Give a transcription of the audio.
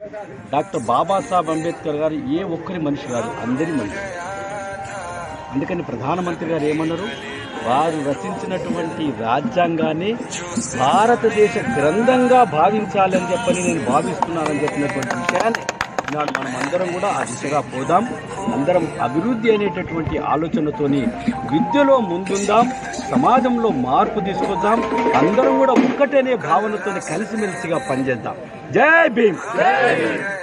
doctor Babasaheb Ambedkar గారు ఏ ఒక్కరి మనిషి కాదు అందరి మనిషి అందుకని ప్రధానమంత్రి గారు ఏమన్నారు వారు రచించినటువంటి రాజ్యాంగాన్ని భారతదేశ గ్రంథంగా భావించాలని చెప్పని నేను భావిస్తున్నానని చెప్పినటువంటి విషయాన్ని ఈనాడు మనం అందరం కూడా ఆ దిశగా పోదాం అందరం అభివృద్ధి అనేటటువంటి ఆలోచనతోని విద్యలో ముందుందాం సమాజంలో మార్పు తీసుకొద్దాం అందరం కూడా ఒక్కటనే భావనతోని కలిసిమెలిసిగా పనిచేద్దాం జై భీమ్ జై భీమ్